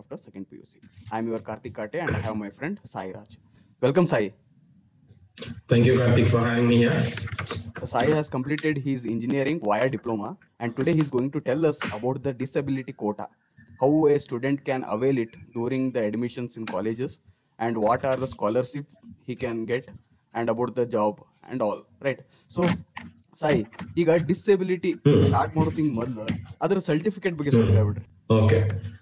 after second PUC. I am your Karthik Kate and I have my friend Sai Raj. Welcome Sai. Thank you, Karthik, for having me here. Sai has completed his engineering via diploma and today he is going to tell us about the disability quota, how a student can avail it during the admissions in colleges and what are the scholarship he can get and about the job and all, right? So Sai ಈಗ disability start ಮಾಡೋದಿಂಗ್ ಮೊದಲು ಅದರ certificate ಬಗ್ಗೆ ಸ್ವಲ್ಪ ಹೇಳ್ಬಿಡ್ರಿ okay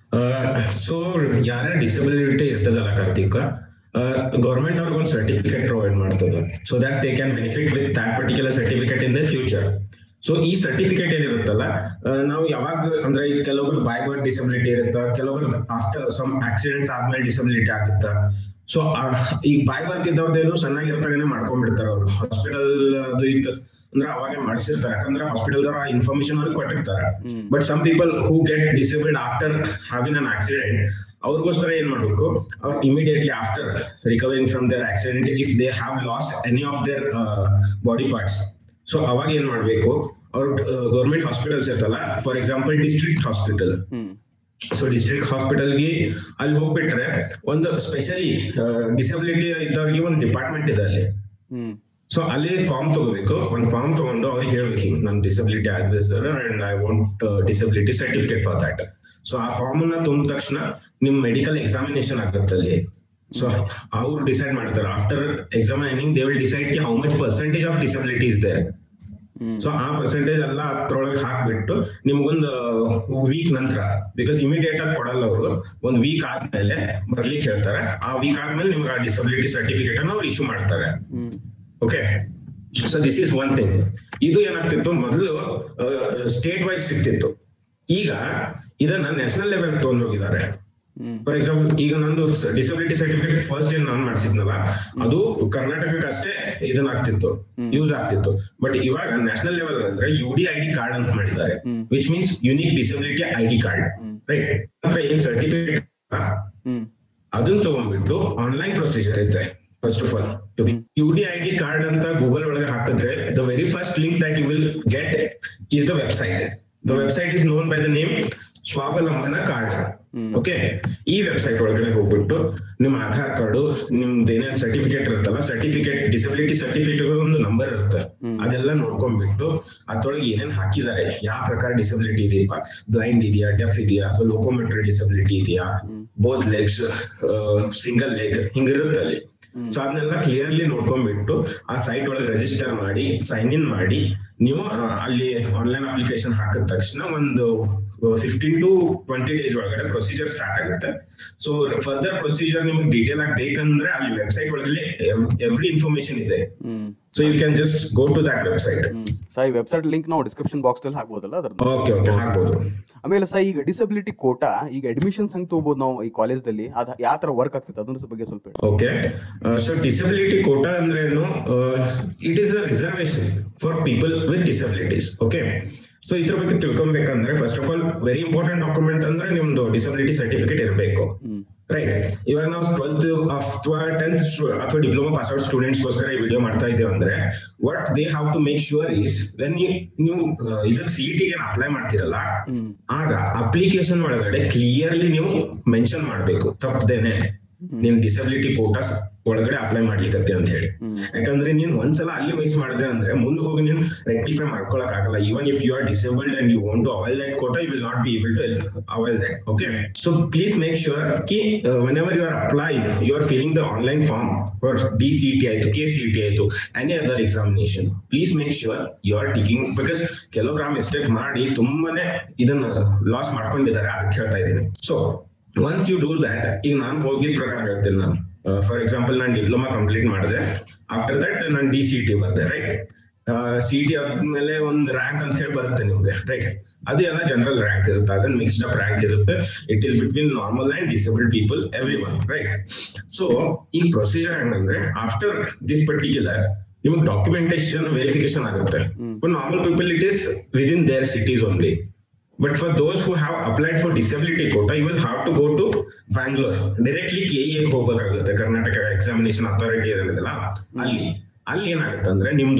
so ಯಾರ disability ಇರ್ತದಲ್ಲ Karthik government ಅವ್ರಿಗೆ ಒಂದು ಸರ್ಟಿಫಿಕೇಟ್ ಪ್ರೊವೈಡ್ ಮಾಡ್ತದ so that they can benefit with that particular certificate in the future so ಈ ಸರ್ಟಿಫಿಕೇಟ್ ಏನಿರುತ್ತಲ್ಲ ಆ, ನಾವು ಯಾವಾಗ ಅಂದ್ರೆ ಈಗ ಕೆಲವೊಬ್ರು ಬೈ ಬರ್ತ್ ಡಿಸಬಿಲಿಟಿ ಇರುತ್ತ ಕೆಲವೊಬ್ರು ಆಫ್ಟರ್ ಸಮ್ ಆಕ್ಸಿಡೆಂಟ್ಸ್ ಆದ್ಮೇಲೆ ಡಿಸಬಿಲಿಟಿ ಆಗುತ್ತ ಸೊ ಈಗ ಬಾಯ್ ಬರ್ತ್ ಇದ್ದವ್ರದ್ದೇನು ಚೆನ್ನಾಗಿರ್ತಾಗನೆ ಮಾಡ್ಕೊಂಡ್ಬಿಡ್ತಾರ ಅವ್ರು ಹಾಸ್ಪಿಟಲ್ ಅದು ಇತ್ತು ಅಂದ್ರೆ ಅವಾಗೆ ಮಾಡಿಸಿರ್ತಾರೆ ಯಾಕಂದ್ರೆ ಹಾಸ್ಪಿಟಲ್ ಆ ಇನ್ಫಾರ್ಮೇಶನ್ ಅವ್ರಿಗೆ ಕೊಟ್ಟಿರ್ತಾರೆ hmm. But some people who get disabled after having an accident ಅವ್ರಿಗೋಸ್ಕರ ಏನ್ ಮಾಡ್ಬೇಕು ಅವ್ರು immediately after recovering from their accident if they have lost any of their body parts so ಅವಾಗ ಏನ್ ಮಾಡ್ಬೇಕು ಅವ್ರು ಗೌರ್ಮೆಂಟ್ ಹಾಸ್ಪಿಟಲ್ಸ್ ಇರ್ತಲ್ಲ for example district hospital hmm so district ಹಾಸ್ಪಿಟಲ್ಗೆ ಅಲ್ಲಿ ಹೋಗ್ಬಿಟ್ರೆ ಒಂದು ಸ್ಪೆಷಲಿ ಡಿಸಬಿಲಿಟಿ ಇದ್ದವ್ರಿಗೆ ಒಂದು ಡಿಪಾರ್ಟ್ಮೆಂಟ್ ಇದೆ ಅಲ್ಲಿ ಹ್ಮ್ ಸೊ ಅಲ್ಲಿ ಫಾರ್ಮ್ ತಗೋಬೇಕು ಒಂದು ಫಾರ್ಮ್ ತಗೊಂಡು ಅವ್ರಿಗೆ ಹೇಳ್ಬೇಕು ಹಿಂಗ್ ನನ್ ಡಿಸಬಿಲಿಟಿ ಆಗಿದೆ sir and I want disability certificate for that so ಆ ಫಾರ್ಮ್ ನ ತುಂಬಿದ ತಕ್ಷಣ ನಿಮ್ ಮೆಡಿಕಲ್ ಎಕ್ಸಾಮಿನೇಷನ್ ಆಗುತ್ತೆ ಅಲ್ಲಿ ಸೊ ಅವ್ರು ಡಿಸೈಡ್ ಮಾಡ್ತಾರೆ after examining they will decide how much percentage of disability is there hmm so ಆ ಪರ್ಸೆಂಟೇಜ್ ಎಲ್ಲ ಅದ್ರೊಳಗೆ ಹಾಕ್ಬಿಟ್ಟು ನಿಮ್ಗೊಂದು ವೀಕ್ ನಂತರ ಬಿಕಾಸ್ ಇಮಿಡಿಯೇಟ್ ಆಗಿ ಕೊಡಲ್ಲ ಅವರು ಒಂದ್ ವೀಕ್ ಆದ್ಮೇಲೆ ಬರ್ಲಿಕ್ಕೆ ಹೇಳ್ತಾರೆ ಆ ವೀಕ್ ಆದ್ಮೇಲೆ ನಿಮ್ಗೆ ಆ ಡಿಸಬಿಲಿಟಿ ಸರ್ಟಿಫಿಕೇಟ್ ಅನ್ನ ಅವ್ರು ಇಶ್ಯೂ ಮಾಡ್ತಾರೆ hmm okay so this is one thing ಇದು ಏನಾಗ್ತಿತ್ತು ಮೊದಲು ಸ್ಟೇಟ್ ವೈಸ್ ಸಿಗ್ತಿತ್ತು ಈಗ ಇದನ್ನ ನ್ಯಾಷನಲ್ ಲೆವೆಲ್ ತಗೊಂಡ್ ಹೋಗಿದ್ದಾರೆ ಹ್ಮ್ ಫಾರ್ ಎಕ್ಸಾಂಪಲ್ ಈಗ ನಂದು ಡಿಸಬಿಲಿಟಿ ಸರ್ಟಿಫಿಕೇಟ್ ಫಸ್ಟ್ ಏನ್ ನಾನ್ ಮಾಡ್ಸಿದ್ನಲ್ಲ ಅದು ಕರ್ನಾಟಕಕ್ಕೆ ಅಷ್ಟೇ ಇದನ್ನ ಆಗ್ತಿತ್ತು ಹ್ಮ್. ಯೂಸ್ ಆಗ್ತಿತ್ತು ಬಟ್ ಇವಾಗ ನ್ಯಾಷನಲ್ ಲೆವೆಲ್ ಅಂದ್ರೆ U D I D card ಅಂತ ಮಾಡಿದ್ದಾರೆ hmm. Which means unique disability I D card hmm. Right ಅಂದ್ರೆ ಏನ್ ಸರ್ಟಿಫಿಕೇಟ್ ಹ್ಮ್ ಅದನ್ನ ತಗೊಂಡ್ಬಿಟ್ಟು ಆನ್ಲೈನ್ ಪ್ರೊಸೀಜರ್ ಐತೆ first of all U D I D card ಅಂತ ಗೂಗಲ್ ಒಳಗೆ ಹಾಕಿದ್ರೆ the very first link that you will get is the website the website is known by the name Swavalamban card hmm. Okay ಈ website ಒಳಗಡೆ ಹೋಗ್ಬಿಟ್ಟು ನಿಮ್ಮ Aadhaar card ನಿಮ್ದು ಏನೇನ್ certificate ಇರುತ್ತಲ್ಲ ಸರ್ಟಿಫಿಕೇಟ್ ಡಿಸಬಿಲಿಟಿ ಸರ್ಟಿಫಿಕೇಟ್ ಒಂದು ನಂಬರ್ ಇರುತ್ತೆ ಹ್ಮ್. ಅದೆಲ್ಲ ನೋಡ್ಕೊಂಡ್ಬಿಟ್ಟು ಅದ್ರೊಳಗೆ ಏನೇನ್ ಹಾಕಿದ್ದಾರೆ ಯಾವ ಪ್ರಕಾರ ಡಿಸಬಿಲಿಟಿ ಇದೆಯಾ ಬ್ಲೈಂಡ್ ಇದೆಯಾ ಡೆಫ್ ಇದೆಯಾ ಅಥವಾ ಲೋಕೋಮೆಟ್ರಿ ಡಿಸಬಿಲಿಟಿ ಇದೆಯಾ hmm. Both legs single leg ಹಿಂಗಿರುತ್ತೆ ಅಲ್ಲಿ ಹ್ಮ್. ಸೊ ಅದನ್ನೆಲ್ಲ ಕ್ಲಿಯರ್ಲಿ ನೋಡ್ಕೊಂಡ್ಬಿಟ್ಟು ಆ ಸೈಟ್ ಒಳಗೆ ರಿಜಿಸ್ಟರ್ ಮಾಡಿ ಸೈನ್ ಇನ್ ಮಾಡಿ ನೀವು ಆ, ಅಲ್ಲಿ ಆನ್ಲೈನ್ ಅಪ್ಲಿಕೇಶನ್ ಹಾಕಿದ ತಕ್ಷಣ ಒಂದು ಫಿಫ್ಟೀನ್ ಟು ಟ್ವೆಂಟಿ ಡೇಸ್ ಒಳಗಡೆ ಪ್ರೊಸೀಜರ್ ಸ್ಟಾರ್ಟ್ ಆಗುತ್ತೆ ಸೊ ಫರ್ದರ್ ಪ್ರೊಸೀಜರ್ ನಿಮ್ಗೆ ಡೀಟೇಲ್ ಆಗಿ ಬೇಕಂದ್ರೆ ಅಲ್ಲಿ ವೆಬ್ಸೈಟ್ ಒಳಗಡೆ ಎವ್ರಿ ಇನ್ಫಾರ್ಮೇಶನ್ ಇದೆ hmm so you can just go to that website hmm Sai website link ನಾವು ಡಿಸ್ಕ್ರಿಪ್ಷನ್ ಬಾಕ್ಸ್ ಅಲ್ಲಿ ಹಾಕ್ಬೋದಲ್ಲ ಅದ್ರ ಓಕೆ ಓಕೆ ಹಾಕ್ಬೋದು ಆಮೇಲೆ ಸರ್ ಈಗ ಡಿಸಬಿಲಿಟಿ ಕೋಟಾ ಈಗ ಅಡ್ಮಿಷನ್ಸ್ ಹೆಂಗ್ ತಗೋಬಹುದು ನಾವು ಈ ಕಾಲೇಜಲ್ಲಿ ಅದ ಯಾವ ತರ ವರ್ಕ್ ಆಗ್ತದೆ ಅದ್ರ ಬಗ್ಗೆ ಸ್ವಲ್ಪ ಹೇಳಿ ಓಕೆ ಸೊ ಡಿಸಬಿಲಿಟಿ ಕೋಟಾ ಅಂದ್ರೆ ಏನು it is a reservation for people with disabilities okay so ಇದ್ರ ಬಗ್ಗೆ ತಿಳ್ಕೊಬೇಕಂದ್ರೆ first of all very important document ಅಂದ್ರೆ ನಿಮ್ದು ಡಿಸಬಿಲಿಟಿ ಸರ್ಟಿಫಿಕೇಟ್ ಇರಬೇಕು ಹ್ಮ್ ರೈಟ್ ಇವಾಗ ನಾವು ಟ್ವೆಲ್ತ್ ಅಥವಾ ಟೆಂತ್ ಅಥವಾ ಡಿಪ್ಲೊಮಾ ಪಾಸ್ ಔಟ್ ಸ್ಟೂಡೆಂಟ್ಸ್ ಗೋಸ್ಕರ ಈ ವಿಡಿಯೋ ಮಾಡ್ತಾ ಇದ್ದೇವೆ ಅಂದ್ರೆ what they have to make sure is when ನೀವು ಇದಕ್ಕೆ ಸಿ ಟಿ ಅಪ್ಲೈ ಮಾಡ್ತಿರಲ್ಲ ಹ್ಮ್ ಆಗ ಅಪ್ಲಿಕೇಶನ್ ಒಳಗಡೆ ಕ್ಲಿಯರ್ಲಿ ನೀವು ಮೆನ್ಷನ್ ಮಾಡ್ಬೇಕು ತಪ್ಪದೇನೆ ನೀನ್ ಡಿಸಬಿಲಿಟಿ ಕೋಟಾಸ್ ಒಳಗಡೆ ಅಪ್ಲೈ ಮಾಡ್ಲಿಕ್ಕತ್ತೆ ಅಂತ ಹೇಳಿ ಹ್ಮ್ ಯಾಕಂದ್ರೆ ನೀನ್ ಒಂದ್ಸಲ ಅಲ್ಲಿ ಮಿಸ್ ಮಾಡಿದೆ ಅಂದ್ರೆ ಮುಂದೆ ಹೋಗಿ ನೀನ್ ರೆಕ್ಟಿಫೈ ಮಾಡ್ಕೊಳಕ್ ಆಗಲ್ಲ even if you are disabled and you want to avail that quota you will not be able to avail that okay so please make sure ಕಿ whenever you are apply you are filling the online form for D C T ಆಯ್ತು K C T ಆಯ್ತು any other examination please make sure you are ticking because ಕೆಲವರು ಆ mistake ಮಾಡಿ ತುಂಬಾನೇ ಇದನ್ನ loss ಮಾಡ್ಕೊಂಡಿದ್ದಾರೆ ಅದಕ್ಕೆ ಹೇಳ್ತಾ ಇದ್ದೀನಿ so once you do that ಈಗ ನಾನು ಹೋಗಿದ ಪ್ರಕಾರ ಹೇಳ್ತೀನಿ ನಾನು ಫಾರ್ ಎಕ್ಸಾಂಪಲ್ ನಾನು ಡಿಪ್ಲೊಮಾ ಕಂಪ್ಲೀಟ್ ಮಾಡಿದೆ ಆಫ್ಟರ್ ದಟ್ ನಾನು ಡಿ ಸಿ ಟಿ ಬರ್ದೆ ರೈಟ್ ಸಿ ಟಿ ಆದ್ಮೇಲೆ ಒಂದು ರ್ಯಾಂಕ್ ಅಂತ ಹೇಳಿ ಬರುತ್ತೆ ನಿಮ್ಗೆ ರೈಟ್ ಅದು ಎಲ್ಲ ಜನರಲ್ ರ್ಯಾಂಕ್ ಇರುತ್ತೆ ಅದನ್ನ ಮಿಕ್ಸ್ಡ್ ಅಪ್ ರ್ಯಾಂಕ್ ಇರುತ್ತೆ it is between normal and disabled people every one right so ಈ ಪ್ರೊಸೀಜರ್ ಹೆಂಗಂದ್ರೆ ಆಫ್ಟರ್ ದಿಸ್ ಪರ್ಟಿಕ್ಯುಲರ್ ನಿಮ್ಗೆ ಡಾಕ್ಯುಮೆಂಟೇಶನ್ ವೆರಿಫಿಕೇಶನ್ ಆಗುತ್ತೆ hmm. For normal people it is within their cities only But for those who have applied for disability quota, you will have to go to Bangalore. Directly KE ಹೋಗ್ಬೇಕಾಗುತ್ತೆ Karnataka examination authority ಇರೋದಿಲ್ಲ ಅಲ್ಲಿ ಅಲ್ಲಿ ಏನಾಗುತ್ತೆ ಅಂದ್ರೆ ನಿಮ್ದು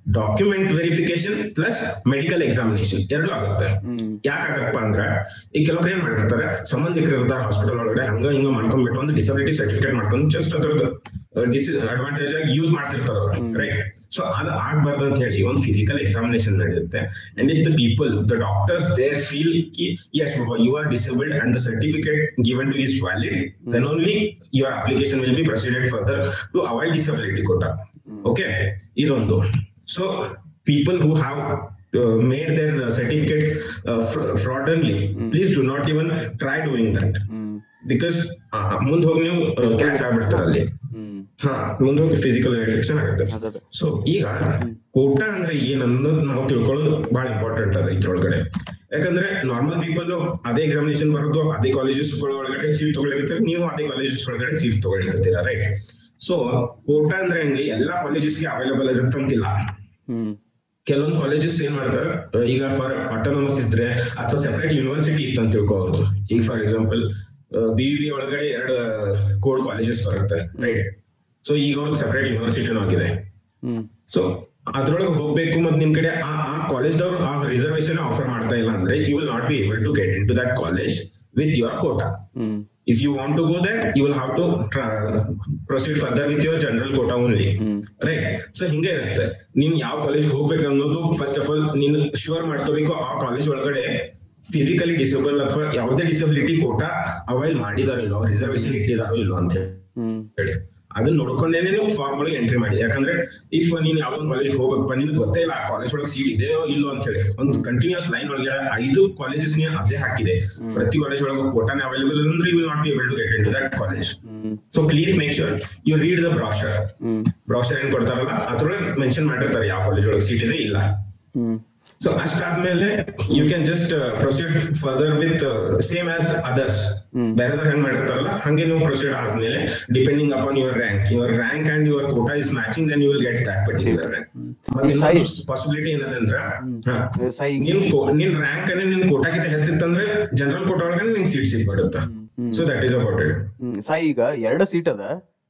document verification plus medical examination ಎರಡು ಆಗುತ್ತೆ ಹ್ಮ್ ಯಾಕಾಗತ್ತಪ್ಪ ಅಂದ್ರೆ ಈಗ ಕೆಲವ್ರು ಏನ್ ಮಾಡಿರ್ತಾರೆ ಸಂಬಂಧಿಕರು ಇರ್ತಾರೆ ಹಾಸ್ಪಿಟಲ್ ಒಳಗಡೆ ಹಂಗ ಹಿಂಗ ಮಾಡ್ಕೊಂಡ್ಬಿಟ್ಟು ಒಂದು ಡಿಸಬಿಲಿಟಿ ಸರ್ಟಿಫಿಕೇಟ್ ಮಾಡ್ಕೊಂಡು ಜಸ್ಟ್ ಅದ್ರದ್ದು ಡಿಸ್ ಅಡ್ವಾಂಟೇಜ್ ಆಗಿ ಯೂಸ್ ಮಾಡ್ತಿರ್ತಾರೆ ಅವ್ರು ರೈಟ್ ಸೊ ಅದು ಆಗ್ಬಾರ್ದು ಅಂತ ಹೇಳಿ ಒಂದು ಫಿಸಿಕಲ್ ಎಕ್ಸಾಮಿನೇಷನ್ ನಡೆಯುತ್ತೆ and if the people the doctors there feel ಕಿ yes you are disabled and the certificate given to is valid then only your application will be proceeded further to avoid disability quota okay ಇದೊಂದು so people who have uh, made their uh, certificates uh, fr- fraudulently please do not even try doing that hmm because ಮುಂದೆ ಹೋಗಿ ನೀವು catch ಆಗ್ಬಿಡ್ತಾರೆ ಅಲ್ಲಿ ಹ್ಮ್ ಹಾ ಮುಂದೆ ಹೋಗಿ physical verification ಆಗುತ್ತೆ ಅದೇ ಸೊ ಈಗ ಕೋಟಾ ಅಂದ್ರೆ ಏನ್ ಅನ್ನೋದು ನಾವು ತಿಳ್ಕೊಳ್ಳೋದು ಬಹಳ ಇಂಪಾರ್ಟೆಂಟ್ ಅದ ಇದ್ರೊಳಗಡೆ ಯಾಕಂದ್ರೆ ನಾರ್ಮಲ್ ಪೀಪಲ್ ಅದೇ ಎಕ್ಸಾಮಿನೇಷನ್ ಬರೋದು ಅದೇ ಕಾಲೇಜಸ್ ಒಳಗಡೆ ಸೀಟ್ ತಗೊಳ್ಳಿರ್ತಾರೆ ನೀವು ಅದೇ ಕಾಲೇಜಸ್ ಒಳಗಡೆ ಸೀಟ್ ತಗೊಳ್ಳಿರ್ತೀರಾ ರೈಟ್ ಸೊ ಕೋಟಾ ಅಂದ್ರೆ ಹಂಗೆ ಎಲ್ಲಾ ಕಾಲೇಜಸ್ಗೆ ಅವೈಲೇಬಲ್ ಇರುತ್ತಂತಿಲ್ಲ ಹ್ಮ್ ಕೆಲವೊಂದು ಕಾಲೇಜಸ್ ಏನ್ ಮಾಡ್ತಾರೆ ಅಹ್ ಈಗ ಫಾರ್ ಆಟೋನಮಸ್ ಇದ್ರೆ ಅಥವಾ ಸೆಪರೇಟ್ ಯೂನಿವರ್ಸಿಟಿ ಇತ್ತು ಅಂತ ತಿಳ್ಕೊ ಅವ್ರದ್ದು ಈಗ ಫಾರ್ ಎಕ್ಸಾಂಪಲ್ ಬಿ ವಿ ಒಳಗಡೆ ಎರಡು ಕೋಡ್ ಕಾಲೇಜಸ್ ಬರುತ್ತೆ ರೈಟ್ ಸೊ ಈಗ ಅವ್ರಿಗೆ ಸೆಪರೇಟ್ ಯೂನಿವರ್ಸಿಟಿನೂ ಆಗಿದೆ ಹ್ಮ್ ಸೊ ಅದ್ರೊಳಗೆ ಹೋಗ್ಬೇಕು ಮತ್ತೆ ನಿಮ್ ಕಡೆ ಆ ಆ ಕಾಲೇಜ್ದವ್ರು ಆ ರಿಸರ್ವೇಶನ್ ಆಫರ್ ಮಾಡ್ತಾ ಇಲ್ಲ ಅಂದ್ರೆ you will not be able to get into that college with your quota hmm if you want to go there you will have to tra- proceed further with your general quota only hmm right so ಹಿಂಗೆ ಇರುತ್ತೆ ನೀನ್ ಯಾವ college ಹೋಗ್ಬೇಕು ಅನ್ನೋದು first of all ನೀನು sure ಮಾಡ್ಕೋಬೇಕು ಆ college ಒಳಗಡೆ ಫಿಸಿಕಲಿ ಡಿಸೇಬಲ್ ಅಥವಾ ಯಾವುದೇ ಡಿಸಬಿಲಿಟಿ ಕೋಟಾ ಅವೈಲ್ ಮಾಡಿದಾರೋ ಇಲ್ಲೋ ರಿಸರ್ವೇಶನ್ ಇಟ್ಟಿದಾರೋ ಇಲ್ಲೋ ಅಂತ ಹ್ಮ್ ಹೇಳಿ ಅದನ್ನ ನೋಡ್ಕೊಂಡೇನೆ ನೀವು ಫಾರ್ಮ್ ಒಳಗೆ ಎಂಟ್ರಿ ಮಾಡಿ ಯಾಕಂದ್ರೆ ಇಫ್ ನೀನ್ ಯಾವ್ದೊಂದು ಕಾಲೇಜ್ ಹೋಗ್ಬೇಕಪ್ಪ ನಿನ್ಗೆ ಗೊತ್ತೇ ಇಲ್ಲ ಆ ಕಾಲೇಜ್ ಒಳಗೆ ಸೀಟ್ ಇದೆಯೋ ಇಲ್ಲೋ ಅಂತ ಹೇಳಿ ಒಂದು ಕಂಟಿನ್ಯೂಸ್ ಲೈನ್ ಒಳಗೆ ಐದು ಕಾಲೇಜಸ್ ನೇ ಅದೇ ಹಾಕಿದೆ ಪ್ರತಿ ಕಾಲೇಜ್ ಒಳಗೆ ಕೋಟಾನೆ ಅವೈಲೇಬಲ್ ಅಂದ್ರೆ you will not be able to get into that college hmm so please make sure you read the brochure hmm browser ಏನ್ ಕೊಡ್ತಾರಲ್ಲ ಅದ್ರೊಳಗೆ ಮೆನ್ಷನ್ ಮಾಡಿರ್ತಾರೆ ಯಾವ ಕಾಲೇಜ್ ಒಳಗೆ ಸೀಟ್ ಇದೆ ಇಲ್ಲ ಹ್ಮ್ ಸೊ ಅಷ್ಟಾದ್ಮೇಲೆ you can just proceed further with same as others hmm. ಬೇರೆದವ್ರು ಹೆಂಗ್ ಮಾಡಿರ್ತಾರಲ್ಲ ಹಂಗೆ ನೀವು ಪ್ರೊಸೀಡ್ ಆದ್ಮೇಲೆ depending upon your rank your rank and your quota is matching then you will get that particular rank ಮತ್ತೆ Sai. Possibility ಏನದಂದ್ರ ಹಾ ಏ, ಸಾಯಿ ಈಗ ನಿನ್ ಕೋ- ನಿನ್ ರ್ಯಾಂಕ್ ಅನ್ನ ನಿನ್ ಕೋಟಾಕಿಂತ ಹೆಚ್ಚಿತ್ತಂದ್ರೆ ಜನರಲ್ ಕೋಟಾ ಒಳಗೆ ನಿನ್ ಸೀಟ್ ಸಿಗ್ಬಿಡುತ್ತೆ hmm. So that is about it hmm Sai ಈಗ ಎರಡು ಸೀಟ್ ಅದ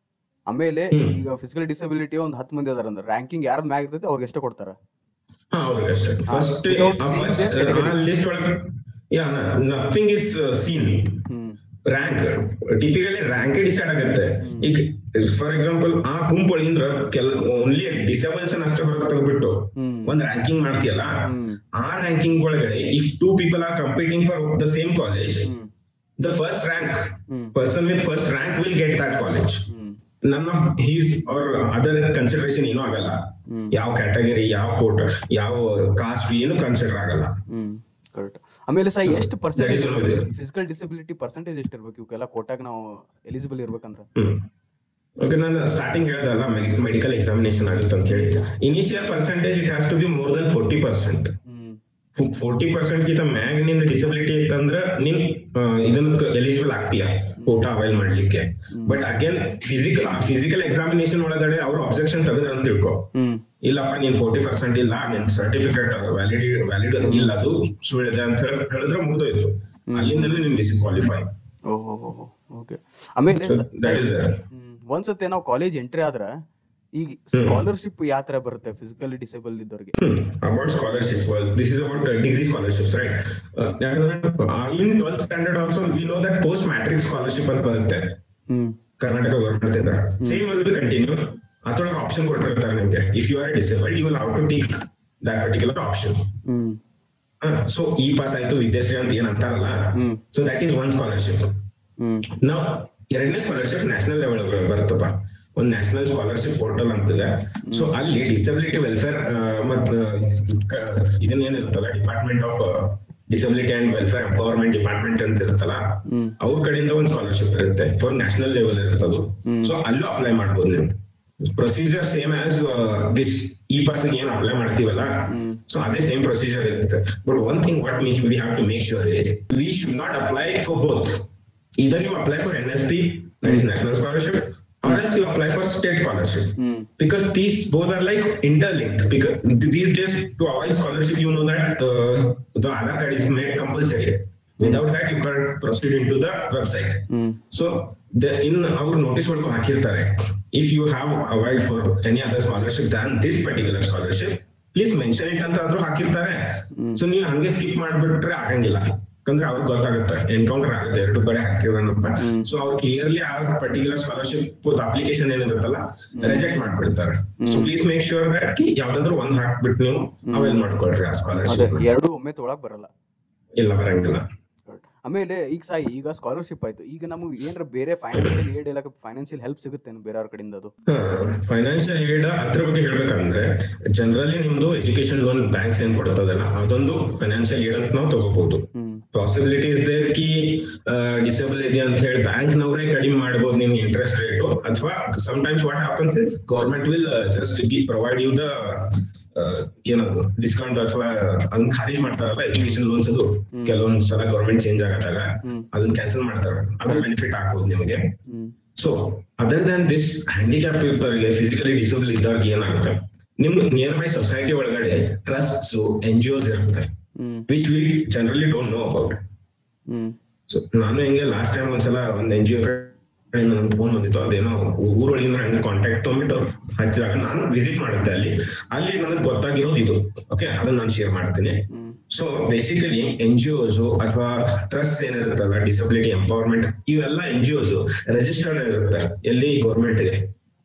ಆಮೇಲೆ ಹ್ಮ್. ಈಗ ಫಿಸಿಕಲ್ ಡಿಸಬಿಲಿಟಿ ಒಂದ್ ಹತ್ತು ಮಂದಿ ಅದಾರ ಅಂದ್ರೆ ರ್ಯಾಂಕಿಂಗ್ ಯಾರ್ದ್ ಮ್ಯಾಗ್ ಇರ್ತೈತೆ ಅವ್ರಿಗೆ ಎಷ್ಟೇ ಕೊಡ್ತಾರ ಹಾ ಅವ್ರಿಗೆ ಅಷ್ಟೇ first without seeing their category. List ಒಳಗೆ yeah nothing is seen hmm rank typically rank decide ಆಗುತ್ತೆ ಈಗ ಫಾರ್ ಎಕ್ಸಾಂಪಲ್ ಆ ಗುಂಪೊಳಗಿಂದ್ರ ಕೆಲ ಓನ್ಲಿ ಡಿಸೇಬಲ್ಸ್ ಅಷ್ಟೇ ಹೊರಗೆ ತೆಗೆದ್ಬಿಟ್ಟು ಹ್ಮ್ ಒಂದ್ ರ್ಯಾಂಕಿಂಗ್ ಮಾಡ್ತೀಯಲ್ಲ ಹ್ಮ್ ಆ ರ್ಯಾಂಕಿಂಗ್ ಒಳಗಡೆ if two people are competing for the same college hmm the first rank hmm person with first rank will get that college hmm none of his or other consideration ಏನೂ ಆಗಲ್ಲ ಹ್ಮ್. ಯಾವ category ಯಾವ coat ಯಾವ cost ಏನು consider ಆಗಲ್ಲ ಹ್ಮ್ correct ಆಮೇಲೆ ಸಾಯಿ ಎಷ್ಟು percentage That is one way. Physical disability percentage ಎಷ್ಟು ಇರ್ಬೇಕು ಇವಕ್ಕೆಲ್ಲ ಕೋಟಾಗ ನಾವು ಎಲಿಜಿಬಲ್ ಇರ್ಬೇಕಂದ್ರ ಹ್ಮ್ ಓಕೆ ನಾನು ಸ್ಟಾರ್ಟಿಂಗ್ ಹೇಳ್ದಲ್ಲ ಮೆಡಿಕಲ್ ಎಕ್ಸಾಮಿನೇಷನ್ ಆಗುತ್ತೆ ಅಂತ ಹೇಳಿ initial percentage it has to be more than forty percent hmm forty percent ಗಿಂತ ಮ್ಯಾಗ್ ನಿಂದ ಡಿಸಬಿಲಿಟಿ ಇತ್ತಂದ್ರ ನೀನ್ ಆ, ಇದನ್ನ ಎಲಿಜಿಬಲ್ ಆಗ್ತೀಯ ಕೋಟಾ ಅವೈಲ್ ಮಾಡ್ಲಿಕ್ಕೆ but again physical physical examination ಒಳಗಡೆ ಅವ್ರು ಅಬ್ಜೆಕ್ಷನ್ ತೆಗೆದ್ರ ಅಂತ ತಿಳ್ಕೊ ಹ್ಮ್ ಇಲ್ಲಪ್ಪ ನೀನ್ ಫೋರ್ಟಿ ಪರ್ಸೆಂಟ್ ಇಲ್ಲ ನಿನ್ ಸರ್ಟಿಫಿಕೇಟ್ ವ್ಯಾಲಿಡಿ ವ್ಯಾಲಿಡ್ ಇಲ್ಲ ಅದು ಸುಳ್ಳಿದೆ ಅಂತ ಹೇಳಿ ಹೇಳಿದ್ರೆ ಮುಗ್ದೋಯ್ತು ಅಲ್ಲಿಂದಲೇ ನಿನ್ ಡಿಸ್ಕ್ವಾಲಿಫೈ ಓಹೋ ಓಕೆ ಆಮೇಲೆ So, ಸ- that is there. ಹ್ಮ್. ಒಂದ್ಸತಿ ನಾವು ಕಾಲೇಜ್ ಎಂಟ್ರಿ ಆದ್ರ ಈಗ ಸ್ಕಾಲರ್ಶಿಪ್ ಯಾವ ತರ ಬರುತ್ತೆ ಫಿಸಿಕಲಿ ಡಿಸೇಬಲ್ ಇದ್ದವ್ರಿಗೆ about scholarship. Well, this is about uh, degree scholarships, right? Uh, uh, in 12th standard also, we know that post matric scholarship ಅಂತ ಬರುತ್ತೆ ಹ್ಮ್ ಕರ್ನಾಟಕ ಗೌರ್ಮೆಂಟ್ ಇಂದ ಸೇಮ್ ವಿಲ್ ಬಿ ಕಂಟಿನ್ಯೂ ಅದ್ರೊಳಗೆ ಆಪ್ಷನ್ ಕೊಟ್ಟಿರ್ತಾರೆ ನಿಮ್ಗೆ if you are disabled you will have to take that particular option hmm so ಈ pass ಆಯ್ತು ವಿದ್ಯಾಶ್ರೀ ಅಂತ ಏನ್ ಅಂತಾರಲ್ಲ hmm. So that is one scholarship hmm ನಾವು ಎರಡನೇ ಸ್ಕಾಲರ್ಶಿಪ್ ನ್ಯಾಷನಲ್ ಲೆವೆಲ್ ಬರುತ್ತಪ್ಪ ಒಂದು ನ್ಯಾಷನಲ್ ಸ್ಕಾಲರ್ಶಿಪ್ ಪೋರ್ಟಲ್ ಅಂತಿದೆ ಸೊ ಅಲ್ಲಿ ಡಿಸಬಿಲಿಟಿ ವೆಲ್ಫೇರ್ ಮತ್ ಇದನ್ನೇನಿರುತ್ತಲ್ಲ department of disability and welfare empowerment department ಅಂತ ಇರುತ್ತಲ್ಲ ಹ್ಮ್. ಅವ್ರ ಕಡೆಯಿಂದ ಒಂದು ಸ್ಕಾಲರ್ಶಿಪ್ ಇರುತ್ತೆ ಫಾರ್ ನ್ಯಾಷನಲ್ ಲೆವೆಲ್ ಇರುತ್ತೆ ಅದು ಸೊ ಅಲ್ಲೂ ಅಪ್ಲೈ ಮಾಡ್ಬೋದು ನೀವು ಪ್ರೊಸೀಜರ್ ಸೇಮ್ ಆಸ್ ದಿಸ್ ಈ ಪಾಸ್ ಏನ್ ಅಪ್ಲೈ ಮಾಡ್ತೀವಲ್ಲ ಸೊ ಅದೇ ಸೇಮ್ ಪ್ರೊಸೀಜರ್ ಇರುತ್ತೆ but one thing what me we have to make sure is we should not apply for both either you apply for NSP, that is National Scholarship, or else you apply for state scholarship. Hmm Because these both are like interlinked. Because th- these days, to avoid scholarship, you know that uh, the Aadhaar card is made compulsory. Without that, you can't proceed into the website. Hmm So, the, in our notice ಒಳಗೂ ಹಾಕಿರ್ತಾರೆ if you have applied for any other scholarship than this particular scholarship, please mention it ಅಂತ ಆದ್ರೂ ಹಾಕಿರ್ತಾರೆ so ನೀವು ಹಂಗೆ skip ಮಾಡ್ಬಿಟ್ರೆ ಆಗಂಗಿಲ್ಲ ಯಾಕಂದ್ರೆ ಅವ್ರಿಗೆ ಗೊತ್ತಾಗುತ್ತೆ ಎನ್ಕೌಂಟರ್ ಆಗುತ್ತೆ ಎರಡು ಕಡೆ ಹಾಕಿರೋನಪ್ಪ ಸೊ ಅವ್ರು ಕ್ಲಿಯರ್ಲಿ ಆ ಪರ್ಟಿಕ್ಯುಲರ್ ಸ್ಕಾಲರ್ಶಿಪ್ ಅಪ್ಲಿಕೇಶನ್ ಏನಿರುತ್ತಲ್ಲ ರಿಜೆಕ್ಟ್ ಮಾಡ್ಬಿಡ್ತಾರೆ so please make sure that ಯಾವ್ದಾದ್ರು ಒಂದ್ ಹಾಕ್ಬಿಟ್ಟು ನೀವು ಅವೇಲ್ ಮಾಡ್ಕೊಳ್ರಿ ಆ ಅದೇ ಸ್ಕಾಲರ್ಶಿಪ್ ಎರಡು ಒಮ್ಮೆ ತೊಗೊಳಕ್ ಬರಲ್ಲ ಇಲ್ಲ ಬರಂಗಿಲ್ಲ ಆಮೇಲೆ ಈಗ ಸಾಯಿ ಈಗ ಸ್ಕಾಲರ್ಶಿಪ್ ಆಯ್ತು ಈಗ ನಮಗೆ ಏನಾರ ಬೇರೆ ಫೈನಾನ್ಷಿಯಲ್ ಏಡ್ ಇಲ್ಲ ಫೈನಾನ್ಷಿಯಲ್ ಹೆಲ್ಪ್ ಸಿಗುತ್ತೇನು ಬೇರೆಯವ್ರ ಕಡೆಯಿಂದ ಅದು ಫೈನಾನ್ಷಿಯಲ್ ಏಡ್ ಅದ್ರ ಬಗ್ಗೆ ಹೇಳ್ಬೇಕಂದ್ರೆ ಜನರಲಿ ನಿಮ್ದು ಎಜುಕೇಶನ್ ಲೋನ್ ಬ್ಯಾಂಕ್ಸ್ ಏನ್ ಕೊಡ್ತದಲ್ಲ ಅದೊಂದು ಫೈನಾನ್ಷಿಯಲ್ ಏಡ್ ಅಂತ ನಾವು ತಗೋಬಹುದು ಹ್ಮ್ ಪಾಸಿಬಿಲಿಟಿ ಇಸ್ ದೇರ್ ಕಿ ಡಿಸೇಬಲ್ ಇದೆ ಅಂತ ಹೇಳಿ ಬ್ಯಾಂಕ್ ನವರೇ ಕಡಿಮೆ ಮಾಡಬಹುದು ನಿಮ್ ಇಂಟ್ರೆಸ್ಟ್ ರೇಟ್ ಅಥವಾ times what happens is government will just provide you the ಏನದು ಡಿಸ್ಕೌಂಟ್ ಅಥವಾ ಅದನ್ನ ಖಾರಿಜ್ ಮಾಡ್ತಾರಲ್ಲ ಎಜುಕೇಶನ್ ಲೋನ್ಸ್ ಅದು ಕೆಲವೊಂದ್ ಸಲ ಗೌರ್ಮೆಂಟ್ ಚೇಂಜ್ ಆಗತ್ತಾಗ ಹ್ಮ್. ಅದನ್ನ ಕ್ಯಾನ್ಸಲ್ ಮಾಡ್ತಾರೆ ಅದ್ರ ಬೆನಿಫಿಟ್ ಆಗ್ಬೋದು ನಿಮಗೆ hmm so other than this handicap ಇದ್ದವರಿಗೆ ಫಿಸಿಕಲಿ ಡಿಸೇಬಲ್ ಇದ್ದವ್ರಿಗೆ ಏನಾಗುತ್ತೆ ನಿಮ್ ನಿಯರ್ ಬೈ ಸೊಸೈಟಿ ಒಳಗಡೆ ಟ್ರಸ್ಟ್ಸ್ ಎನ್ ಜಿ ಒಸ್ ಇರುತ್ತೆ hmm which we generally don't know about hmm so ನಾನು ಹೆಂಗೆ ಲಾಸ್ಟ್ ಟೈಮ್ ಒಂದ್ಸಲ ಒಂದ್ ಎನ್ ಜಿ ಒ ನನ್ಗೆ ಫೋನ್ ಬಂದಿತ್ತು ಅದೇನೋ ಊರೊಳಗಿಂದ ಹಂಗೆ ಕಾಂಟ್ಯಾಕ್ಟ್ ತೊಗೊಂಡ್ಬಿಟ್ಟು ಹಚ್ಚಿದಾಗ ನಾನು ವಿಸಿಟ್ ಮಾಡುತ್ತೆ ಅಲ್ಲಿ ಅಲ್ಲಿ ನನಗೆ ಗೊತ್ತಾಗಿರೋದು ಇದು ಓಕೆ ಅದನ್ನ ನಾನು ಶೇರ್ ಮಾಡ್ತೀನಿ hmm so basically N G Os ಅಥವಾ ಟ್ರಸ್ಟ್ ಏನಿರುತ್ತಲ್ಲ ಡಿಸಬಿಲಿಟಿ ಎಂಪವರ್ಮೆಂಟ್ ಇವೆಲ್ಲ ಎನ್ ಜಿ ಒಸ್ ರಿಜಿಸ್ಟರ್ಡ್ ಇರುತ್ತೆ ಎಲ್ಲಿ ಗೌರ್ಮೆಂಟ್ ಗೆ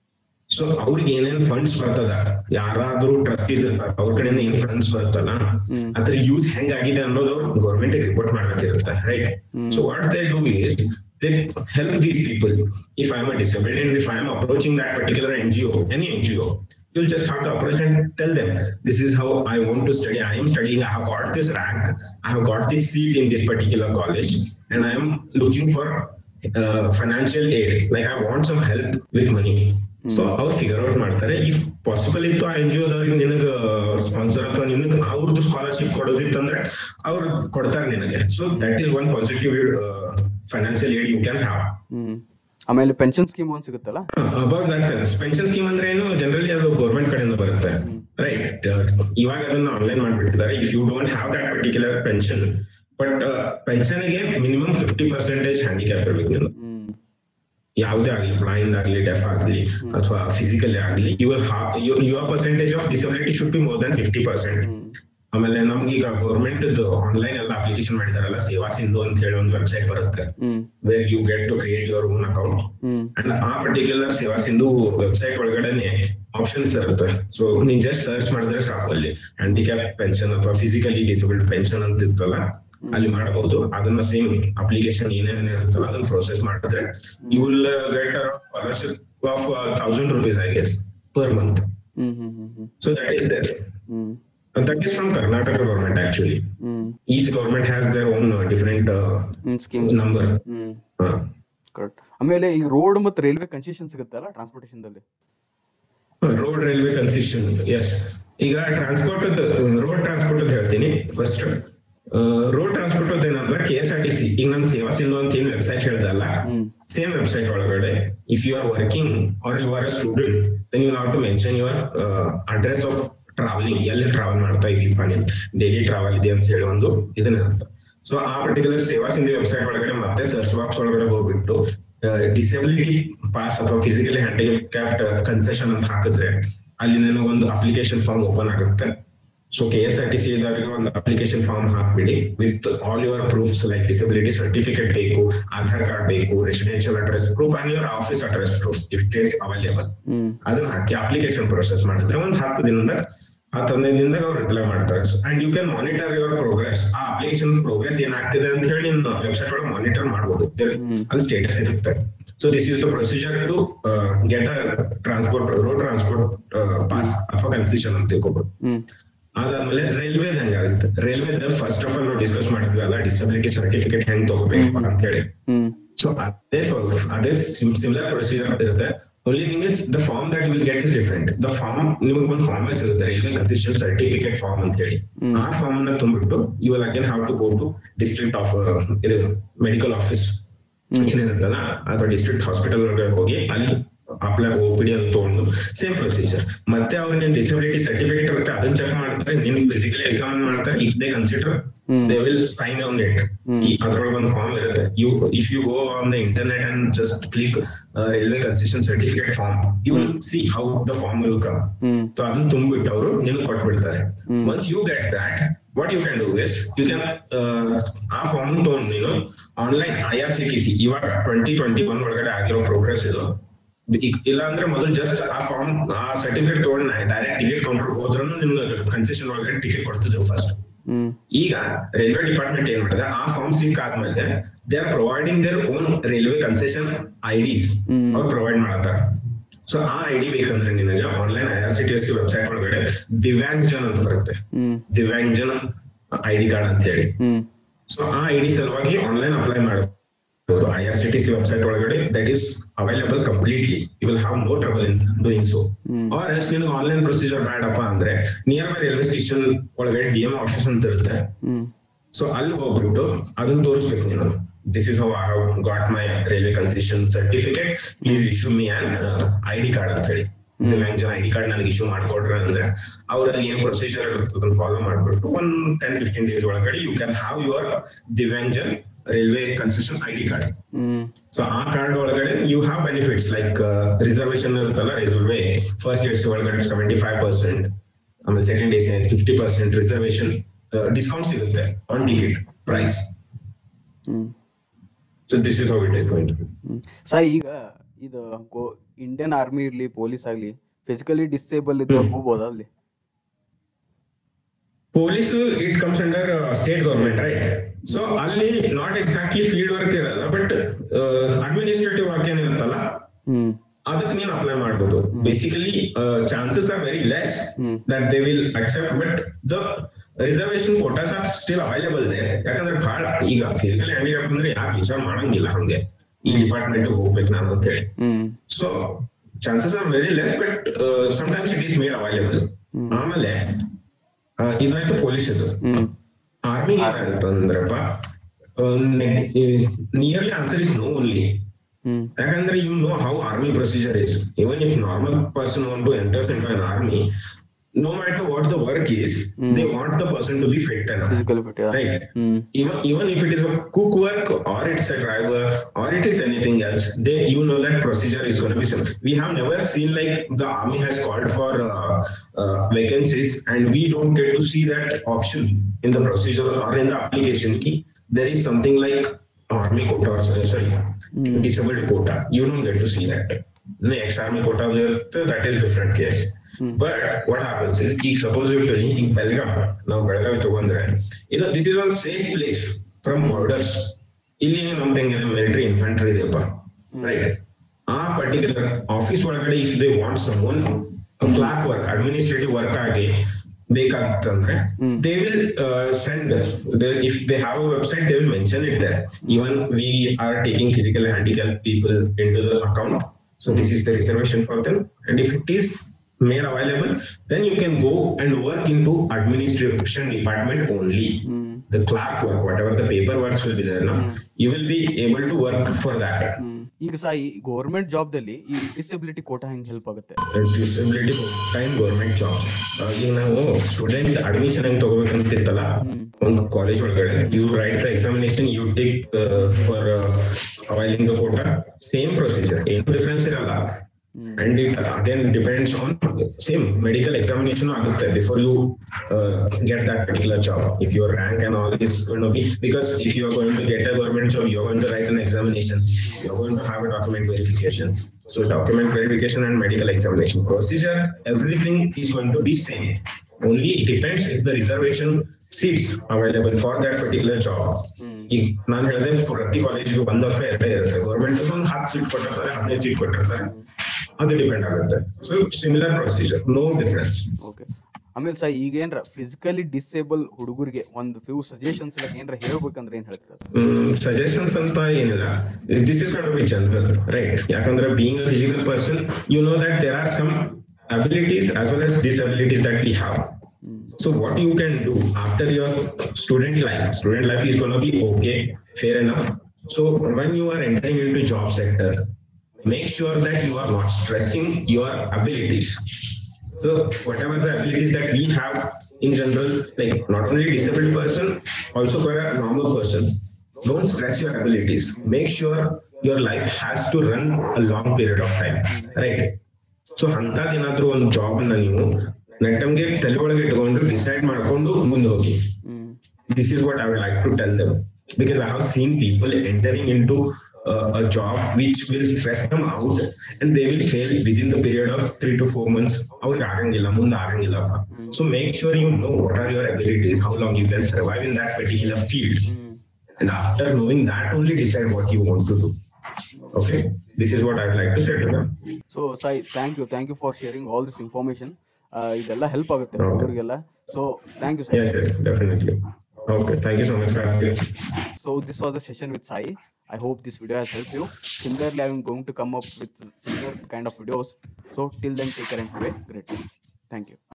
ಸೊ ಅವ್ರಿಗೆ ಏನೇನ್ ಫಂಡ್ಸ್ ಬರ್ತದ ಯಾರಾದ್ರೂ ಟ್ರಸ್ಟೀಸ್ ಇರ್ತಾರೆ ಅವ್ರ ಕಡೆಯಿಂದ ಏನ್ ಫಂಡ್ಸ್ ಬರ್ತಲ್ಲ ಹ್ಮ್. ಅದ್ರ ಯೂಸ್ ಹೆಂಗಾಗಿದೆ ಅನ್ನೋದು ಗೌರ್ಮೆಂಟ್ ರಿಪೋರ್ಟ್ ಮಾಡ್ಬೇಕಿರುತ್ತೆ right hmm. So what they do is they help these people if i'm a disabled and if i'm approaching that particular ngo any ngo you'll just have to approach and tell them this is how i want to study i am studying i have got this rank i have got this seat in this particular college and i am looking for uh, financial aid like i want some help with money so ಅವ್ರು figure out ಮಾಡ್ತಾರೆ if possible ಇತ್ತು ಆ N G ಒದವ್ರಿಗೆ ನಿನಗ sponsor ಅಥವಾ ನಿನಗೆ ಅವ್ರದ್ದು scholarship ಕೊಡೋದಿತ್ತಂದ್ರೆ ಅವ್ರು ಕೊಡ್ತಾರೆ ನಿನಗೆ so that is one positive financial aid you can have hmm ಆಮೇಲೆ ಪೆನ್ಷನ್ ಸ್ಕೀಮ್ ಒಂದು ಸಿಗುತ್ತಲ್ಲ ಅಬೌಟ್ ದಟ್ ಪೆನ್ಷನ್ ಸ್ಕೀಮ್ ಅಂದ್ರೆ ಏನು ಜನರಲಿ ಅದು ಗೌರ್ಮೆಂಟ್ ಕಡೆಯಿಂದ ಬರುತ್ತೆ ರೈಟ್ ಇವಾಗ ಅದನ್ನ ಆನ್ಲೈನ್ ಮಾಡ್ಬಿಟ್ಟಿದ್ದಾರೆ if you don't have that particular pension but ಗೆ ಮಿನಿಮಮ್ ಫಿಫ್ಟಿ ಪರ್ಸೆಂಟೇಜ್ ಹ್ಯಾಂಡಿಕ್ಯಾಪ್ ಇರ್ಬೇಕು ನೀನು ಹ್ಮ್ ಯಾವುದೇ ಆಗಲಿ ಬ್ಲೈಂಡ್ ಆಗಲಿ ಡೆಫ್ ಆಗಲಿ ಅಥವಾ ಫಿಸಿಕಲಿ ಆಗಲಿ your your percentage of disability should be more than fifty percent hmm ಆಮೇಲೆ ನಮ್ಗೆ ಈಗ ಗೌರ್ಮೆಂಟ್ ಆನ್ಲೈನ್ ಎಲ್ಲ ಅಪ್ಲಿಕೇಶನ್ ಮಾಡಿದಾರಲ್ಲ ಸೇವಾ ಸಿಂಧು ಅಂತ ಹೇಳಿ ಒಂದು ವೆಬ್ಸೈಟ್ ಬರುತ್ತೆ hmm where you get to create your own account hmm and ಆ ಪರ್ಟಿಕ್ಯುಲರ್ ಸೇವಾ ಸಿಂಧು ವೆಬ್ಸೈಟ್ ಒಳಗಡೆನೆ ಆಪ್ಷನ್ಸ್ ಇರುತ್ತೆ ಸೊ ನೀನ್ ಜಸ್ಟ್ ಸರ್ಚ್ ಮಾಡಿದ್ರೆ ಸಾಕು ಅಲ್ಲಿ ಹ್ಯಾಂಡಿಕ್ಯಾಪ್ ಪೆನ್ಷನ್ ಅಥವಾ ಫಿಸಿಕಲಿ ಡಿಸೇಬಲ್ಡ್ ಪೆನ್ಷನ್ ಅಂತ ಇರ್ತಲ್ಲ ಅಲ್ಲಿ ಮಾಡಬಹುದು ಅದನ್ನ ಸೇಮ್ ಅಪ್ಲಿಕೇಶನ್ ಏನೇನ್ ಇರುತ್ತಲ್ಲ ಅದನ್ನ ಪ್ರೊಸೆಸ್ ಮಾಡಿದ್ರೆ you will get scholarship of thousand rupees I guess per month hmm hmm hmm hmm so that is there hmm that is from Karnataka government actually hmm each government has their own uh, different uh, hmm schemes number. Hmm Uh, correct ಆಮೇಲೆ ಈ road ಮತ್ತು railway concession ಸಿಗುತ್ತಲ್ಲ transportation ದಲ್ಲಿ road railway concession ಎಸ್ ಈಗ transport road transport ಅಂತ ಹೇಳ್ತೀನಿ first road transport ಏನಂದ್ರೆ K S R T C ಈಗ ನಾನು ಸೇವಾ ಸಿಂಧು ಅಂತ ಏನ್ ವೆಬ್ಸೈಟ್ ಹೇಳ್ದಲ್ಲ ಹ್ಮ್ ಸೇಮ್ ವೆಬ್ಸೈಟ್ ಒಳಗಡೆ if you are working are you are a student then you have to mention your address of travelling ಎಲ್ಲಿ ಟ್ರಾವೆಲ್ ಮಾಡ್ತಾ ಇದೀಪ ನೀನ್ ಡೈಲಿ ಟ್ರಾವೆಲ್ ಇದೆ ಅಂತ ಹೇಳಿ ಒಂದು ಇದನ್ನಿರುತ್ತೆ ಸೊ ಆ ಪರ್ಟಿಕ್ಯುಲರ್ ಸೇವಾ ಸಿಂಧು ವೆಬ್ಸೈಟ್ ಒಳಗಡೆ ಮತ್ತೆ ಸರ್ಚ್ ಬಾಕ್ಸ್ ಒಳಗಡೆ ಹೋಗ್ಬಿಟ್ಟು ಡಿಸಬಿಲಿಟಿ ಪಾಸ್ ಅಥವಾ ಫಿಸಿಕಲಿ ಹ್ಯಾಂಡಿಕ್ಯಾಪ್ಟ್ ಕನ್ಸೆಷನ್ ಅಂತ ಹಾಕಿದ್ರೆ ಅಲ್ಲಿ ನನಗೊಂದು ಅಪ್ಲಿಕೇಶನ್ ಫಾರ್ಮ್ ಓಪನ್ ಆಗುತ್ತೆ so K S R T C ಇದ್ದವರಿಗೆ ಒಂದು ಅಪ್ಲಿಕೇಶನ್ ಫಾರ್ಮ್ ಹಾಕ್ಬಿಡಿ with all your proofs like disability certificate ಬೇಕು ಆಧಾರ್ ಕಾರ್ಡ್ ಬೇಕು residential address proof and your office address proof if it is available hmm ಅದನ್ನ ಹಾಕಿ application process ಮಾಡಿದ್ರೆ ಒಂದು ಹತ್ತು ದಿನದಾಗ ಹತ್ತು ಹದಿನೈದು ದಿನದಾಗ ಅವ್ರು ರಿಪ್ಲೈ ಮಾಡ್ತಾರೆ and you can monitor your progress ಆ ಅಪ್ಲಿಕೇಶನ್ ಪ್ರೋಗ್ರೆಸ್ ಏನಾಗ್ತಿದೆ ಅಂತ ಹೇಳಿ ನಿಮ್ಮ ವೆಬ್ಸೈಟ್ ಒಳಗೆ ಮಾನಿಟರ್ ಮಾಡಬಹುದು ಹ್ಮ್. ಅದು ಸ್ಟೇಟಸ್ ಇರುತ್ತೆ so this is the procedure to get a transport road transport pass ಅಥವಾ ಕನ್ಸಿಷನ್ ಅಂತ ತಿಳ್ಕೊಬಹುದು ಹ್ಮ್ ಅದಾದ್ಮೇಲೆ ರೈಲ್ವೆ ಹೆಂಗಾಗುತ್ತೆ ರೈಲ್ವೆ ಫಸ್ಟ್ ಆಫ್ ಆಲ್ ನಾವು ಡಿಸ್ಕಸ್ ಮಾಡಿದ್ವಿ ಅಲ್ಲ ಡಿಸಬಿಲಿಟಿ ಸರ್ಟಿಫಿಕೇಟ್ ಹೆಂಗ್ ತಗೋಬೇಕು ಅಂತ ಹೇಳಿ ಹ್ಮ್ ಸೊ ಅದೇ ಫ- ಅದೇ ಸಿಮಿಲರ್ ಪ್ರೊಸೀಜರ್ ಇರುತ್ತೆ only thing is the form that will get is different the form ನಿಮಗೆ ಒಂದು ಫಾರ್ಮ್ ಇರುತ್ತೆ ರೈಲ್ವೆ ಕನ್ಸಿಸ್ಟೆಂಟ್ ಸರ್ಟಿಫಿಕೇಟ್ ಫಾರ್ಮ್ ಅಂತ ಹೇಳಿ ಹ್ಮ್. ಆ ಫಾರ್ಮ್ ನ ತುಂಬಿಟ್ಟು you will again have to go to district of ಇದು ಮೆಡಿಕಲ್ ಆಫೀಸ್ ಹ್ಮ್. ಏನಿರುತ್ತಲ್ಲ ಅಥವಾ ಡಿಸ್ಟ್ರಿಕ್ಟ್ ಹಾಸ್ಪಿಟಲ್ ಒಳಗೆ ಹೋಗಿ ಅಲ್ಲಿ ಅಪ್ಲೈ ಓ ಪಿ ಡಿ ಅಂತ ತಗೊಂಡು ಸೇಮ್ ಪ್ರೊಸೀಜರ್ ಮತ್ತೆ ಅವ್ರ ನಿನ್ ಡಿಸಬಿಲಿಟಿ ಸರ್ಟಿಫಿಕೇಟ್ ಇರುತ್ತೆ ಅದನ್ನ ಚೆಕ್ ಮಾಡ್ತಾರೆ ನಿನ್ ಫಿಸಿಕಲಿ ಎಕ್ಸಾಮಿನ್ ಮಾಡ್ತಾರೆ if they consider Hmm. They will sign on it Hmm. ಅದ್ರೊಳಗೆ ಒಂದು ಫಾರ್ಮ್ ಇರುತ್ತೆ you if you go on the internet and just click railway concession certificate form you will see how the form will come hmm so ಅದನ್ನ ತುಂಬಿಟ್ಟು ಅವರು ನಿನಗೆ ಕೊಟ್ಬಿಡ್ತಾರೆ Hmm. Once you get that what you can do is you can ಆ form ತಗೊಂಡು ನೀನು online I R C T C ಇವಾಗ twenty twenty one ಒಳಗಡೆ ಆಗಿರೋ ಪ್ರೋಗ್ರೆಸ್ ಇದು ಇ- ಇಲ್ಲ ಅಂದ್ರೆ ಮೊದಲು ಜಸ್ಟ್ ಆ ಫಾರ್ಮ್ ಆ ಸರ್ಟಿಫಿಕೇಟ್ ತಗೊಂಡು ಡೈರೆಕ್ಟ್ ಟಿಕೆಟ್ ಕೌಂಟರ್ ಹೋದ್ರೂ ನಿಮ್ಗೆ ಕನ್ಸೆಷನ್ ಒಳಗಡೆ ಟಿಕೆಟ್ ಕೊಡ್ತಿದ್ರು ಫಸ್ಟ್ ಹ್ಮ್ ಈಗ ರೈಲ್ವೆ ಡಿಪಾರ್ಟ್ಮೆಂಟ್ ಏನ್ ಮಾಡಿದೆ ಆ ಫಾರ್ಮ್ ಸಿಕ್ ಆದ್ಮೇಲೆ they are providing their own railway concession IDs hmm. ಅವ್ರು ಪ್ರೊವೈಡ್ ಮಾಡತ್ತಾರೆ ಸೊ ಆ ಐಡಿ ಬೇಕಂದ್ರೆ ನಿನಗೆ online I R C T S website ಒಳಗಡೆ ದಿವ್ಯಾಂಗ್ ಜನ್ ಅಂತ ಬರುತ್ತೆ hmm Divyang Jan ID card ಅಂತ ಹೇಳಿ ಹ್ಮ್ ಸೊ ಆ ಐಡಿ ಸಲುವಾಗಿ ಆನ್ಲೈನ್ ಅಪ್ಲೈ ಮಾಡಬಹುದು I R C T C website ಒಳಗಡೆ that is available completely you will have no trouble in doing so hmm. R S ನಿನಗೆ ಆನ್ಲೈನ್ ಪ್ರೊಸೀಜರ್ ಬೇಡಪ್ಪ ಅಂದ್ರೆ near by railway station ಒಳಗಡೆ D M office ಅಂತ ಇರುತ್ತೆ hmm so ಅಲ್ಲಿ ಹೋಗ್ಬಿಟ್ಟು ಅದನ್ನ ತೋರಿಸ್ಬೇಕು ನೀನು this is how I have got my railway concession certificate please issue me an I D card ಅಂತ ಹೇಳಿ ದಿವ್ಯಾಂಗಜನ ಐ ಡಿ ಕಾರ್ಡ್ ನನಗೆ ಇಶ್ಯೂ ಮಾಡ್ಕೊಡ್ರೆ ಅಂದ್ರೆ ಅವ್ರಲ್ಲಿ ಏನ್ ಪ್ರೊಸೀಜರ್ ಇರುತ್ತೆ ಅದನ್ನ ಫಾಲೋ ಮಾಡ್ಬಿಟ್ಟು ಒನ್ ಟೆನ್ ಫಿಫ್ಟೀನ್ ಡೇಸ್ ಒಳಗಡೆ you can have your Divyangjan railway concession I D card hmm so ಆ ಕಾರ್ಡ್ ಒಳಗಡೆ you have benefits like reservation ಇರುತ್ತಲ್ಲ ರೈಲ್ವೆ ಫಸ್ಟ್ ಡೇಸ್ ಒಳಗಡೆ ಸೆವೆಂಟಿ ಫೈವ್ ಪರ್ಸೆಂಟ್ ಆಮೇಲೆ second days fifty percent reservation discount ಸಿಗುತ್ತೆ on ticket price hmm so this is how it is going hmm. Sir ಈಗ ಇದು go Indian army ಇರ್ಲಿ police ಆಗ್ಲಿ physically disable ಇದ್ದವ್ರು hmm. ಹೋಗ್ಬೋದಾ ಅಲ್ಲಿ police it comes under state government right so ಅಲ್ಲಿ not exactly field work ಇರಲ್ಲ but administrative work ಏನಿರುತ್ತಲ್ಲ ಹ್ಮ್ ಅದಕ್ಕೆ ನೀನು ಅಪ್ಲೈ ಮಾಡ್ಬೋದು basically chances are very less hmm. That they will accept but the reservation quotas are still available they ಯಾಕಂದ್ರೆ ಬಹಳ ಈಗ physically handicap ಅಂದ್ರೆ ಯಾಕೆ ವಿಚಾರ ಮಾಡಂಗಿಲ್ಲ ಹಂಗೆ ಈ ಡಿಪಾರ್ಟ್ಮೆಂಟ್ ಹೋಗ್ಬೇಕು ನಾನು ಅಂತ ಹೇಳಿ hmm so chances are very less but sometimes it is made available hmm. ಆಮೇಲೆ ಆ, ಇದಾಯ್ತು ಪೊಲೀಸ್ ಇದು ಹ್ಮ್ ಆರ್ಮಿ ಏನಾಗುತ್ತಂದ್ರಪ್ಪ nearly answer is no only hmm ಯಾಕಂದ್ರೆ you know how army procedure is even if normal person want to enters into an army no matter what the work is Hmm. they want the person to be fit enough physical fit right hmm even even if it is a cook work or it's a driver or it is anything else they you know that procedure is going to be simple we have never seen like the army has called for uh, uh, vacancies and we don't get to see that option in the procedure or in the application key there is something like army quota or sorry Hmm. disabled quota you don't get to see that the ex-army quota that is different case Hmm. But what happens is ಈಗ suppose ಇಟ್ಟು ಈಗ ಬೆಳಗಾಂ ನಾವು ಬೆಳಗಾವಿ ತಗೊಂಡ್ರೆ ಇದು this is all safe place from borders ಇಲ್ಲಿ ನಮ್ದು ಹೆಂಗಿದೆ military infantry ಇದೆಯಪ್ಪ ರೈಟ್ ಆ ಪರ್ಟಿಕ್ಯುಲರ್ ಆಫೀಸ್ ಒಳಗಡೆ if they want some one clock work administrative work ಆಗಿ ಬೇಕಾಗಿತ್ತಂದ್ರೆ Hmm. They will send if they have a website they will mention it there even we are taking physical handicap people into the account so this is the reservation for them and if it is made available then you can go and work into administration department only hmm the clerk work whatever the paperwork will be there now you will be able to work for that hmm ಈಗ ಸಾ ಈ government job ದಲ್ಲಿ ಈ disability Kota ಹೆಂಗ್ help ಆಗುತ್ತೆ disability time government jobs ಈಗ ನಾವು student admission ಹೆಂಗ್ ತಗೋಬೇಕಂತಿತ್ತಲ್ಲ ಹ್ಮ್ ಒಂದು ಕಾಲೇಜ್ ಒಳಗಡೆ you write the examination you take for availing the quota same procedure ಏನು ಡಿಫ್ರೆನ್ಸ್ ಇರಲ್ಲ hmm and it again depends on same medical examination ಆಗುತ್ತೆ before you uh, get that particular job if your rank and all is going to be because if you are going to get a government job you're going to write an examination you're going to have a document verification so document verification and medical examination procedure everything is going to be same only it depends if the reservation seats available for that particular job ಹ್ಮ್ ಈಗ ನಾನು ಹೇಳಿದೆ ಪ್ರತಿ ಕಾಲೇಜ್ಗೆ ಒಂದ್ ಅಥವಾ ಎರಡೇ ಇರುತ್ತೆ government ಒಂದು ಹತ್ತು ಸೀಟ್ ಕೊಟ್ಟಿರ್ತಾರೆ ಹದಿನೈದು ಸೀಟ್ ಕೊಟ್ಟಿರ್ತಾರೆ ಅದು ಡಿಪೆಂಡ್ ಆಗುತ್ತೆ so similar procedure no difference okay ಆಮೇಲೆ ಸಾ ಈಗ ಏನ್ರ ಫಿಸಿಕಲಿ ಡಿಸೇಬಲ್ ಹುಡುಗರಿಗೆ ಒಂದು ಫ್ಯೂ ಸಜೆಷನ್ಸ್ ಎಲ್ಲ ಏನ್ರ ಹೇಳ್ಬೇಕಂದ್ರೆ ಏನ್ ಹೇಳ್ತಾರೆ ಸಜೆಷನ್ಸ್ ಅಂತ ಏನಿಲ್ಲ this is could be general right ಯಾಕಂದ್ರೆ being a physical person you know that there are some abilities as well as disabilities that we have hmm So what you can do after your student life, student life is going to be okay, fair enough. So when you are entering into job sector, make sure that you are not stressing your abilities. So whatever the abilities that we have in general, like not only disabled person, also for a normal person. Don't stress your abilities. Make sure your life has to run a long period of time, right? So ಅಂತದೇನಾದ್ರೂ ಒಂದು job ಅನ್ನ ನೀವು ನೆಟ್ಟಂಗೆ ತಲೆ ಒಳಗೆ ಇಟ್ಕೊಂಡು decide ಮಾಡ್ಕೊಂಡು ಮುಂದೆ ಹೋಗಿ ಹ್ಮ್ this is what I would like to tell them because I have seen people entering into uh, a job which will stress them out and they will fail within the period of three to four months. ಅವ್ರಿಗೆ ಆಗಂಗಿಲ್ಲ ಮುಂದೆ ಆಗಂಗಿಲ್ಲ so make sure you know what are your abilities how long you can survive in that particular field hmm and after knowing that only decide what you want to do okay this is what i would like to say to them so Sai thank you thank you for sharing all this information ಇದೆಲ್ಲ help ಆಗುತ್ತೆ Okay. ಹುಡುಗರಿಗೆಲ್ಲ so thank you Sai yes yes definitely okay thank you so much for having me. So this was the session with Sai. I hope this video has helped you. Similarly, I'm going to come up with similar kind of videos. So till then, take care and have a great day. Thank you.